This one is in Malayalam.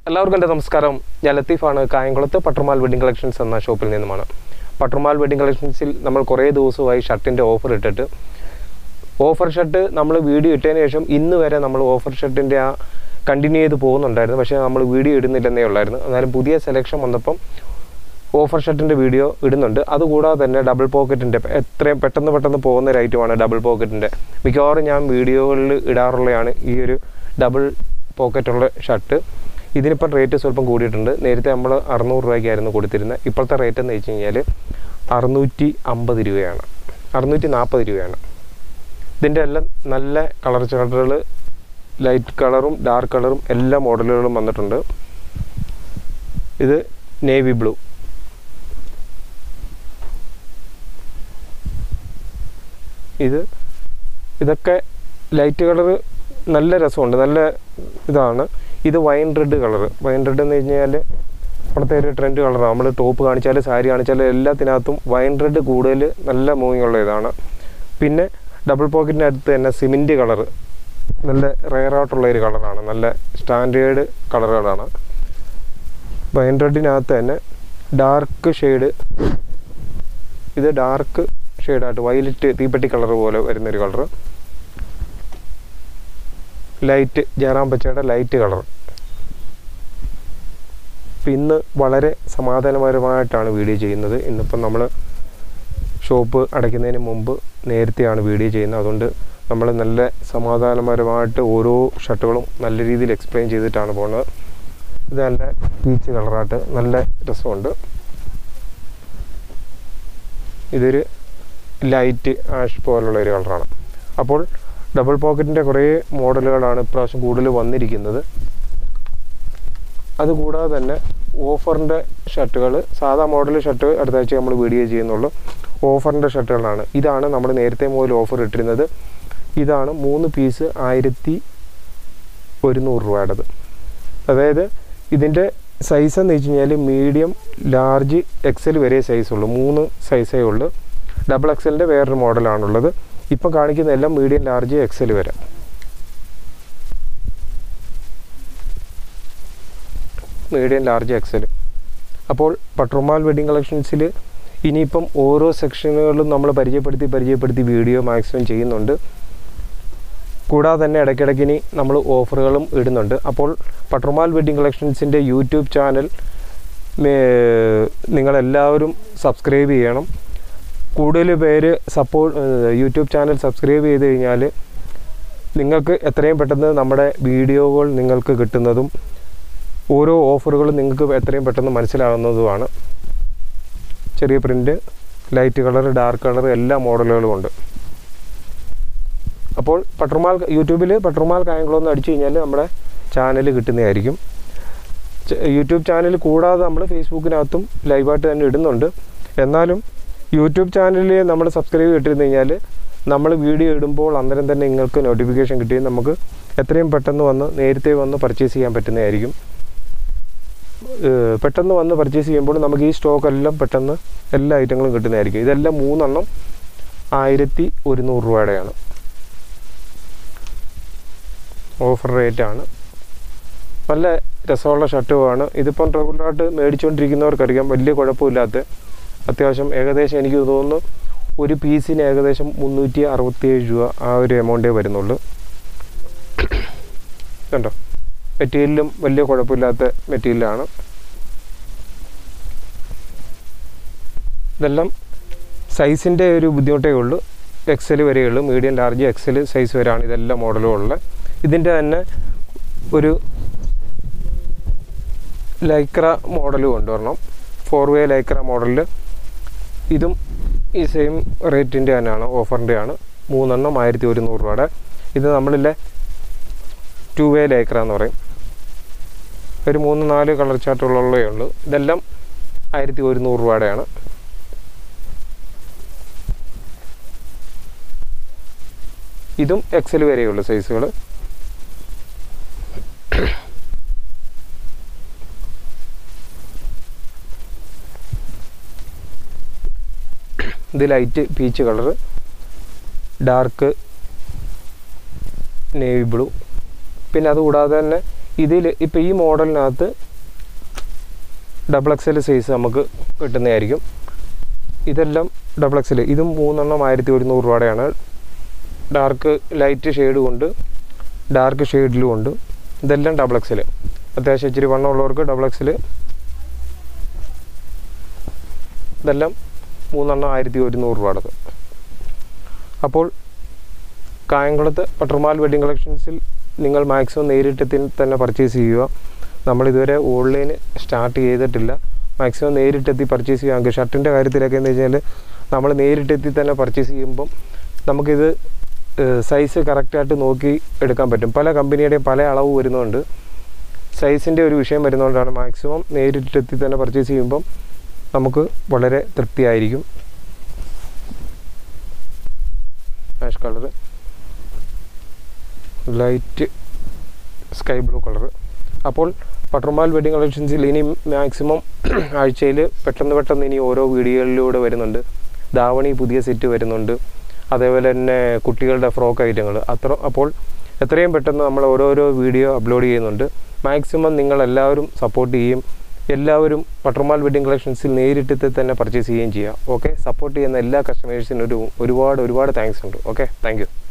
എല്ലാവർക്കും എൻ്റെ നമസ്കാരം ഞാൻ ലത്തീഫാണ് കായംകുളത്ത് പട്ടുമാൽ വെഡിങ് കളക്ഷൻസ് എന്ന ഷോപ്പിൽ നിന്നുമാണ് പട്ടുമാൽ വെഡിങ് കളക്ഷൻസിൽ നമ്മൾ കുറേ ദിവസമായി ഷർട്ടിൻ്റെ ഓഫർ ഇട്ടിട്ട് ഓഫർ ഷർട്ട് നമ്മൾ വീഡിയോ ഇട്ടതിന് ശേഷം ഇന്ന് വരെ നമ്മൾ ഓഫർ ഷർട്ടിൻ്റെ ആ കണ്ടിന്യൂ ചെയ്ത് പോകുന്നുണ്ടായിരുന്നു പക്ഷേ നമ്മൾ വീഡിയോ ഇടുന്നില്ലെന്നേ ഉള്ളായിരുന്നു എന്നാലും പുതിയ സെലക്ഷൻ വന്നപ്പം ഓഫർ ഷർട്ടിൻ്റെ വീഡിയോ ഇടുന്നുണ്ട് അതുകൂടാതെ തന്നെ ഡബിൾ പോക്കറ്റിൻ്റെ എത്രയും പെട്ടെന്ന് പെട്ടെന്ന് പോകുന്ന ഒരു ഐറ്റമാണ് ഡബിൾ പോക്കറ്റിൻ്റെ മിക്കവാറും ഞാൻ വീഡിയോകളിൽ ഇടാറുള്ളതാണ് ഈ ഒരു ഡബിൾ പോക്കറ്റുള്ള ഷർട്ട് ഇതിനിപ്പം റേറ്റ് സ്വല്പം കൂടിയിട്ടുണ്ട് നേരത്തെ നമ്മൾ അറുന്നൂറ് രൂപയ്ക്കായിരുന്നു കൊടുത്തിരുന്നത് ഇപ്പോഴത്തെ റേറ്റ് എന്ന് വെച്ച് കഴിഞ്ഞാൽ അറുന്നൂറ്റി അമ്പത് രൂപയാണ് അറുന്നൂറ്റി നാൽപ്പത് രൂപയാണ് ഇതിൻ്റെ എല്ലാം നല്ല കളർ ചാർട്ടുകൾ ലൈറ്റ് കളറും ഡാർക്ക് കളറും എല്ലാ മോഡലുകളും വന്നിട്ടുണ്ട് ഇത് നേവി ബ്ലൂ ഇത് ഇതൊക്കെ ലൈറ്റ് കളർ നല്ല രസമുണ്ട് നല്ല ഇതാണ് ഇത് wine red colour wine red എന്ന് കഴിഞ്ഞാൽ ഇപ്പോഴത്തെ ഒരു ട്രെൻഡ് കളറാണ് നമ്മൾ ടോപ്പ് കാണിച്ചാൽ സാരി കാണിച്ചാൽ എല്ലാത്തിനകത്തും വൈൻ റെഡ് കൂടുതൽ നല്ല മൂവിങ് ഉള്ള ഇതാണ് പിന്നെ ഡബിൾ പോക്കറ്റിൻ്റെ അടുത്ത് തന്നെ സിമെൻറ്റ് കളർ നല്ല റെയർ ആയിട്ടുള്ള ഒരു കളറാണ് നല്ല സ്റ്റാൻഡേർഡ് കളറുകളാണ് വൈൻ റെഡിനകത്ത് തന്നെ ഡാർക്ക് ഷെയ്ഡ് ഇത് ഡാർക്ക് ഷെയ്ഡായിട്ട് വയലറ്റ് തീപ്പെട്ടി കളർ പോലെ വരുന്നൊരു കളർ ലൈറ്റ് ജയറാം പച്ചയുടെ ലൈറ്റ് കളർ ഇപ്പം ഇന്ന് വളരെ സമാധാനപരമായിട്ടാണ് വീഡിയോ ചെയ്യുന്നത് ഇന്നിപ്പം നമ്മൾ ഷോപ്പ് അടയ്ക്കുന്നതിന് മുമ്പ് നേരത്തെയാണ് വീഡിയോ ചെയ്യുന്നത് അതുകൊണ്ട് നമ്മൾ നല്ല സമാധാനപരമായിട്ട് ഓരോ ഷർട്ടുകളും നല്ല രീതിയിൽ എക്സ്പ്ലെയിൻ ചെയ്തിട്ടാണ് പോകുന്നത് ഇത് നല്ല പീച്ച് കളറായിട്ട് നല്ല രസമുണ്ട് ഇതൊരു ലൈറ്റ് ആഷ് പോലുള്ള ഒരു കളറാണ് അപ്പോൾ ഡബിൾ പോക്കറ്റിൻ്റെ കുറേ മോഡലുകളാണ് ഇപ്രാവശ്യം കൂടുതൽ വന്നിരിക്കുന്നത് അതുകൂടാതെ തന്നെ ഓഫറിൻ്റെ ഷർട്ടുകൾ സാധാ മോഡൽ ഷർട്ട് അടുത്ത ആഴ്ച നമ്മൾ വീഡിയോ ചെയ്യുന്നുള്ളൂ ഓഫറിൻ്റെ ഷർട്ടുകളാണ് ഇതാണ് നമ്മൾ നേരത്തെ മുതൽ ഓഫർ ഇട്ടിരുന്നത് ഇതാണ് മൂന്ന് പീസ് ആയിരത്തി ഒരുന്നൂറ് രൂപയുടേത് അതായത് ഇതിൻ്റെ സൈസ് എന്ന് വെച്ച് കഴിഞ്ഞാൽ മീഡിയം ലാർജ് എക്സൽ വരെ സൈസ് ഉള്ളൂ മൂന്ന് സൈസേ ഉള്ളൂ ഡബിൾ എക്സലിൻ്റെ വേറൊരു മോഡലാണുള്ളത് ഇപ്പം കാണിക്കുന്ന എല്ലാം മീഡിയം ലാർജ് എക്സൽ വരെ മീഡിയം ലാർജ് എക്സൽ അപ്പോൾ പട്രുമാൽ വെഡിങ് കളക്ഷൻസിൽ ഇനിയിപ്പം ഓരോ സെക്ഷനുകളും നമ്മൾ പരിചയപ്പെടുത്തി പരിചയപ്പെടുത്തി വീഡിയോ മാക്സിമം ചെയ്യുന്നുണ്ട് കൂടാതെ തന്നെ ഇടയ്ക്കിടയ്ക്ക് ഇനി നമ്മൾ ഓഫറുകളും ഇടുന്നുണ്ട് അപ്പോൾ പട്രുമാൽ വെഡിങ് കളക്ഷൻസിൻ്റെ യൂട്യൂബ് ചാനൽ നിങ്ങളെല്ലാവരും സബ്സ്ക്രൈബ് ചെയ്യണം കൂടുതൽ പേര് സപ്പോർട്ട് യൂട്യൂബ് ചാനൽ സബ്സ്ക്രൈബ് ചെയ്ത് കഴിഞ്ഞാൽ നിങ്ങൾക്ക് എത്രയും പെട്ടെന്ന് നമ്മുടെ വീഡിയോകൾ നിങ്ങൾക്ക് കിട്ടുന്നതും ഓരോ ഓഫറുകളും നിങ്ങൾക്ക് എത്രയും പെട്ടെന്ന് മനസ്സിലാകുന്നതുമാണ് ചെറിയ print light colour dark colour എല്ലാ മോഡലുകളും ഉണ്ട് അപ്പോൾ പട്രുമാൽ യൂട്യൂബിൽ പട്രുമാൽ കായംകുളം എന്ന് അടിച്ചു കഴിഞ്ഞാൽ നമ്മുടെ ചാനൽ കിട്ടുന്നതായിരിക്കും യൂട്യൂബ് ചാനൽ കൂടാതെ നമ്മൾ ഫേസ്ബുക്കിനകത്തും ലൈവായിട്ട് തന്നെ ഇടുന്നുണ്ട് എന്നാലും യൂട്യൂബ് ചാനലിൽ നമ്മൾ സബ്സ്ക്രൈബ് ചെയ്തിരുന്നു കഴിഞ്ഞാൽ നമ്മൾ വീഡിയോ ഇടുമ്പോൾ അന്നേരം തന്നെ നിങ്ങൾക്ക് നോട്ടിഫിക്കേഷൻ കിട്ടുകയും നമുക്ക് എത്രയും പെട്ടെന്ന് വന്ന് നേരത്തെ വന്ന് പർച്ചേസ് ചെയ്യാൻ പറ്റുന്നതായിരിക്കും പെട്ടെന്ന് വന്ന് പർച്ചേസ് ചെയ്യുമ്പോൾ നമുക്ക് ഈ സ്റ്റോക്ക് എല്ലാം പെട്ടെന്ന് എല്ലാ ഐറ്റങ്ങളും കിട്ടുന്നതായിരിക്കും ഇതെല്ലാം മൂന്നെണ്ണം ആയിരത്തി ഒരുന്നൂറ് രൂപയുടെയാണ് ഓഫർ റേറ്റാണ് നല്ല രസമുള്ള ഷർട്ടുമാണ് ഇതിപ്പം റെഗുലറായിട്ട് മേടിച്ചുകൊണ്ടിരിക്കുന്നവർക്കറിയാം വലിയ കുഴപ്പമില്ലാത്ത അത്യാവശ്യം ഏകദേശം എനിക്ക് തോന്നുന്നു ഒരു പീസിന് ഏകദേശം മുന്നൂറ്റി അറുപത്തിയേഴ് രൂപ ആ ഒരു എമൗണ്ടേ വരുന്നുള്ളൂ കണ്ടോ മെറ്റീരിയലും വലിയ കുഴപ്പമില്ലാത്ത മെറ്റീരിയലാണ് ഇതെല്ലാം സൈസിൻ്റെ ഒരു ബുദ്ധിമുട്ടേ ഉള്ളൂ എക്സൽ വരെയുള്ളൂ മീഡിയം ലാർജ് എക്സൽ സൈസ് വരെയാണ് ഇതെല്ലാം മോഡലും ഉള്ളത് ഇതിൻ്റെ തന്നെ ഒരു ലൈക്ര മോഡൽ കൊണ്ടുവരണം ഫോർ വേ ലൈക്ര മോഡലിൽ ഇതും ഈ സെയിം റേറ്റിൻ്റെ തന്നെയാണ് ഓഫറിൻ്റെ ആണ് മൂന്നെണ്ണം ആയിരത്തി ഒരുന്നൂറ് രൂപയുടെ ഇത് നമ്മളിലെ ടു വേ ലൈക്ര എന്ന് പറയും ഒരു മൂന്ന് നാല് കളർ ചാർട്ടുകളുള്ളേ ഉള്ളൂ ഇതെല്ലാം ആയിരത്തി ഒരുന്നൂറ് രൂപയുടെയാണ് ഇതും എക്സൽ വരെയുള്ള സൈസുകൾ ഇത് light peach colour dark navy blue പിന്നെ അതുകൂടാതെ തന്നെ ഇതിൽ ഇപ്പോൾ ഈ മോഡലിനകത്ത് ഡബിൾ എക്സൽ സൈസ് നമുക്ക് കിട്ടുന്നതായിരിക്കും ഇതെല്ലാം ഡബിൾ എക്സൽ ഇതും മൂന്നെണ്ണം ആയിരത്തി ഒരുന്നൂറ് രൂപയുടെയാണ് ഡാർക്ക് ലൈറ്റ് ഷെയ്ഡും ഉണ്ട് ഡാർക്ക് ഷെയ്ഡിലും ഉണ്ട് ഇതെല്ലാം ഡബിൾ എക്സൽ അത്യാവശ്യം ഇച്ചിരി വണ്ണമുള്ളവർക്ക് ഡബിൾ എക്സൽ ഇതെല്ലാം മൂന്നെണ്ണം ആയിരത്തി ഒരുന്നൂറ് രൂപയുടേത് അപ്പോൾ കായംകുളത്ത് പട്ടർമാൽ വെഡിങ് കളക്ഷൻസിൽ നിങ്ങൾ മാക്സിമം നേരിട്ടെത്തി തന്നെ പർച്ചേസ് ചെയ്യുക നമ്മളിതുവരെ ഓൺലൈൻ സ്റ്റാർട്ട് ചെയ്തിട്ടില്ല മാക്സിമം നേരിട്ടെത്തി പർച്ചേസ് ചെയ്യുക ഷർട്ടിൻ്റെ കാര്യത്തിലൊക്കെ എന്ന് വെച്ചാൽ നമ്മൾ നേരിട്ടെത്തി തന്നെ പർച്ചേസ് ചെയ്യുമ്പം നമുക്കിത് സൈസ് കറക്റ്റായിട്ട് നോക്കി എടുക്കാൻ പറ്റും പല കമ്പനിയുടെയും പല അളവ് വരുന്നുണ്ട് സൈസിൻ്റെ ഒരു വിഷയം വരുന്നതുകൊണ്ടാണ് മാക്സിമം നേരിട്ടെത്തി തന്നെ പർച്ചേസ് ചെയ്യുമ്പം നമുക്ക് വളരെ തൃപ്തിയായിരിക്കും ash colour light sky blue colour അപ്പോൾ പട്ടർമാൽ വെഡിങ് കളക്ഷൻസിൽ ഇനി മാക്സിമം ആഴ്ചയിൽ പെട്ടെന്ന് പെട്ടെന്ന് ഇനി ഓരോ വീഡിയോകളിലൂടെ വരുന്നുണ്ട് ധാവണി പുതിയ സെറ്റ് വരുന്നുണ്ട് അതേപോലെ തന്നെ കുട്ടികളുടെ ഫ്രോക്ക് ഐറ്റങ്ങൾ അത്ര അപ്പോൾ എത്രയും പെട്ടെന്ന് നമ്മൾ ഓരോരോ വീഡിയോ അപ്ലോഡ് ചെയ്യുന്നുണ്ട് മാക്സിമം നിങ്ങൾ എല്ലാവരും സപ്പോർട്ട് ചെയ്യും എല്ലാവരും പട്ടർമാൽ വെഡിങ് കളക്ഷൻസിൽ നേരിട്ട് തന്നെ പർച്ചേസ് ചെയ്യുകയും ചെയ്യുക ഓക്കെ സപ്പോർട്ട് ചെയ്യുന്ന എല്ലാ കസ്റ്റമേഴ്സിനും ഒരു ഒരുപാട് ഒരുപാട് താങ്ക്സ് ഉണ്ട് ഓക്കെ താങ്ക് യു